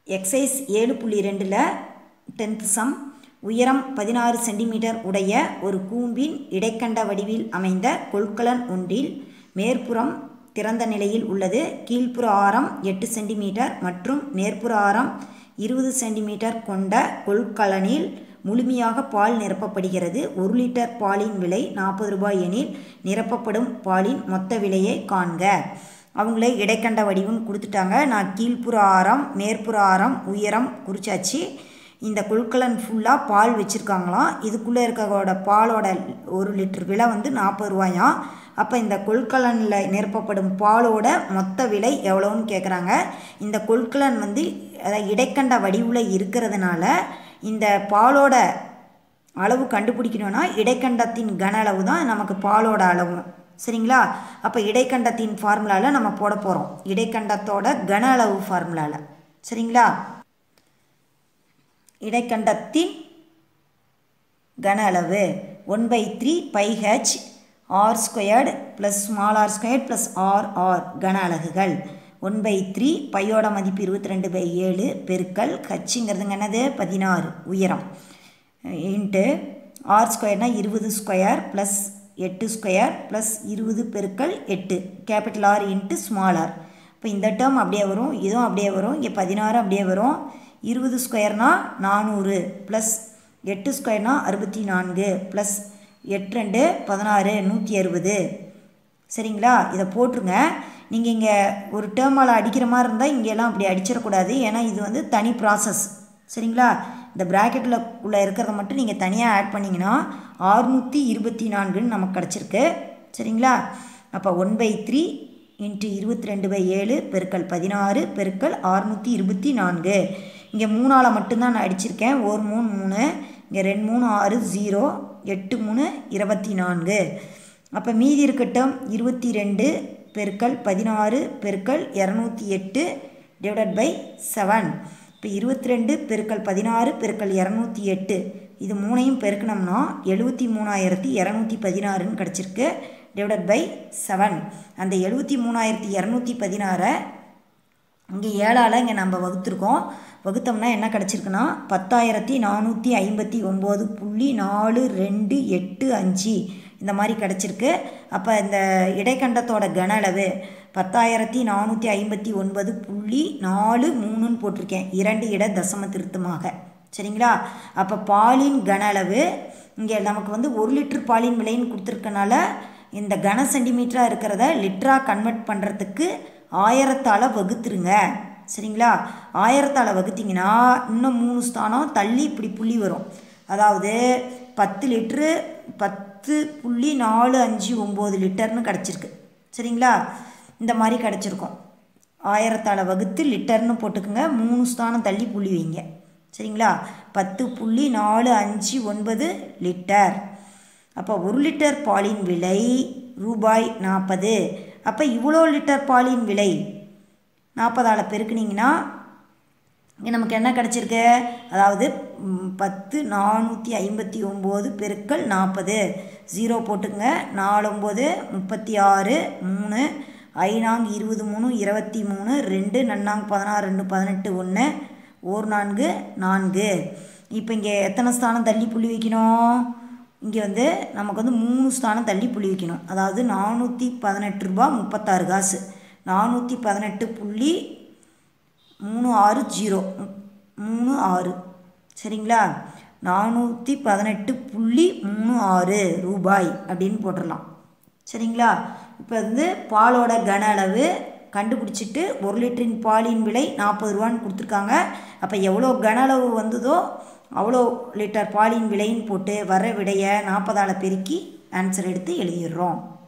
exercise ஏழு புள்ளி ரெண்டில் டென்த் சம் உயரம் பதினாறு சென்டிமீட்டர் உடைய ஒரு கூம்பின் இடைக்கண்ட வடிவில் அமைந்த கொள்கலன் ஒன்றில் மேற்புறம் திறந்த நிலையில் உள்ளது கீழ்ப்புற ஆரம் எட்டு சென்டிமீட்டர் மற்றும் மேற்புற ஆரம் இருபது சென்டிமீட்டர் கொண்ட கொள்கலனில் முழுமையாக பால் நிரப்பப்படுகிறது ஒரு லிட்டர் பாலின் விலை நாற்பது ரூபாய் எனில் நிரப்பப்படும் பாலின் மொத்த விலையை காண்க அவங்களே இடைக்கண்ட வடிவம் கொடுத்துட்டாங்க நான் கீழ்ப்புற ஆரம் மேற்புற ஆரம் உயரம் குறிச்சாச்சு இந்த கொள்கலன் ஃபுல்லாக பால் வச்சுருக்காங்களாம் இதுக்குள்ளே இருக்கோட பாலோட ஒரு லிட்டர் விலை வந்து நாற்பது ரூபாயாம் அப்போ இந்த கொள்கலனில் நிரப்பப்படும் பாலோட மொத்த விலை எவ்வளோன்னு கேட்குறாங்க இந்த கொள்கலன் வந்து அதாவது இடைக்கண்ட வடிவில் இருக்கிறதுனால இந்த பாலோட அளவு கண்டுபிடிக்கணும்னா இடைக்கண்டத்தின் கன அளவு தான் நமக்கு பாலோட அளவு சரிங்களா அப்போ இடைக்கண்டத்தின் ஃபார்முலாவில் நம்ம போட போகிறோம் இடைக்கண்டத்தோட கன அளவு ஃபார்முலாவில் சரிங்களா இடைக்கண்டத்தின் கன அளவு one by three by H R squared plus small R squared plus R R கன அலகுகள் ஒன் பை த்ரீ பையோட மதிப்பு இருபத்தி ரெண்டு பை ஏழு பெருக்கல் ஹச்சுங்கிறதுங்க என்னது பதினாறு உயரம் இன்ட்டு ஆர் ஸ்கொயர்னால் இருபது ஸ்கொயர் ப்ளஸ் எட்டு ஸ்கொயர் ப்ளஸ் இருபது பெருக்கல் எட்டு capital R into small R இப்போ இந்த டேர்ம் அப்படியே வரும் இதுவும் அப்படியே வரும் இங்கே பதினாறு அப்படியே வரும் இருபது ஸ்கொயர்னால் நானூறு ப்ளஸ் எட்டு ஸ்கொயர்னால் அறுபத்தி நான்கு ப்ளஸ் எட்டு ரெண்டு பதினாறு நூற்றி அறுபது சரிங்களா இதை போட்டுருங்க நீங்கள் இங்கே ஒரு டேர்மால் அடிக்கிற மாதிரி இருந்தால் இங்கெல்லாம் அப்படி அடிச்சிடக்கூடாது ஏன்னா இது வந்து தனி ப்ராசஸ் சரிங்களா இந்த ப்ராக்கெட்டில் உள்ள இருக்கிறத மட்டும் நீங்கள் தனியாக ஆட் பண்ணிங்கன்னா ஆறுநூற்றி இருபத்தி நான்குன்னு நமக்கு கிடச்சிருக்கு சரிங்களா அப்போ ஒன் பை த்ரீ இன்ட்டு இருபத்தி ரெண்டு பை ஏழு பெருக்கல் பதினாறு பெருக்கல் ஆறுநூற்றி இருபத்தி நான்கு இங்கே மூணால் மட்டும்தான் நான் அடிச்சிருக்கேன் ஒரு மூணு மூணு இங்கே ரெண்டு மூணு ஆறு ஜீரோ எட்டு மூணு இருபத்தி நான்கு அப்போ மீதி இருக்கட்டும் இருபத்தி ரெண்டு பெருக்கல் பதினாறு பெருக்கல் இரநூத்தி எட்டு டிவைடட் பை செவன் இப்போ இருபத்தி ரெண்டு பெருக்கல் பதினாறு பெருக்கல் இரநூத்தி எட்டு இது மூணையும் பெருக்கணும்னா எழுபத்தி மூணாயிரத்தி இரநூத்தி பதினாறுன்னு கிடச்சிருக்கு டிவைடட் பை செவன் அந்த எழுபத்தி மூணாயிரத்தி இரநூத்தி பதினாறை இங்கே ஏழால் இங்கே நம்ம வகுத்துருக்கோம் வகுத்தோம்னா என்ன கிடச்சிருக்குன்னா பத்தாயிரத்தி நானூற்றி ஐம்பத்தி ஒம்பது புள்ளி நாலு ரெண்டு எட்டு அஞ்சு இந்த மாதிரி கிடச்சிருக்கு அப்போ இந்த இடைக்கண்டத்தோட கன அளவு பத்தாயிரத்தி நானூற்றி ஐம்பத்தி ஒன்பது புள்ளி நாலு மூணுன்னு போட்டிருக்கேன் இரண்டு இட தசம திருத்தமாக சரிங்களா அப்போ பாலின் கன அளவு இங்கே நமக்கு வந்து ஒரு லிட்டர் பாலின் விலைன்னு கொடுத்துருக்கனால இந்த கன சென்டிமீட்டராக இருக்கிறத லிட்டராக கன்வெர்ட் பண்ணுறதுக்கு ஆயிரத்தால் வகுத்துருங்க சரிங்களா ஆயிரத்தால் வகுத்திங்கன்னா இன்னும் மூணு ஸ்தானம் தள்ளி இப்படி புள்ளி வரும் அதாவது பத்து லிட்ரு பத்து புள்ளி நாலு அஞ்சு ஒம்பது லிட்டர்னு கிடச்சிருக்கு சரிங்களா இந்த மாதிரி கிடச்சிருக்கும் ஆயிரத்தால் வகுத்து லிட்டர்னு போட்டுக்குங்க மூணு ஸ்தானம் தள்ளி புள்ளி வைங்க சரிங்களா பத்து புள்ளி நாலு அஞ்சு ஒன்பது லிட்டர் அப்போ ஒரு லிட்டர் பாலின் விலை ரூபாய் நாற்பது அப்போ இவ்வளோ லிட்டர் பாலின் விலை நாற்பதால் பெருக்குனிங்கன்னா இங்கே நமக்கு என்ன கிடச்சிருக்கு அதாவது பத்து நானூற்றி ஐம்பத்தி ஒம்பது பெருக்கல் நாற்பது ஜீரோ போட்டுங்க நாலு ஒம்பது முப்பத்தி ஆறு மூணு ஐநாங் இருபது மூணு இருபத்தி மூணு ரெண்டு நன்னாங் பதினாறு ரெண்டு பதினெட்டு ஒன்று ஓர் நான்கு நான்கு இப்போ இங்கே எத்தனை ஸ்தானம் தள்ளி புள்ளி வைக்கணும் இங்கே வந்து நமக்கு வந்து மூணு ஸ்தானம் தள்ளி புள்ளி வைக்கணும் அதாவது நானூற்றி பதினெட்டு ரூபா முப்பத்தாறு காசு நானூற்றி பதினெட்டு புள்ளி மூணு ஆறு ஜீரோ மூணு ஆறு சரிங்களா நானூற்றி பதினெட்டு புள்ளி மூணு ஆறு ரூபாய் அப்படின்னு போட்டுடலாம் சரிங்களா இப்போ வந்து பாலோட கன அளவு கண்டுபிடிச்சிட்டு ஒரு லிட்டரின் பாலின் விலை நாற்பது ரூபான்னு கொடுத்துருக்காங்க அப்போ எவ்வளோ கன அளவு வந்ததோ அவ்வளோ லிட்டர் பாலின் விலைன்னு போட்டு வர விடையை நாற்பதால் பெருக்கி ஆன்சர் எடுத்து எழுதிடுறோம்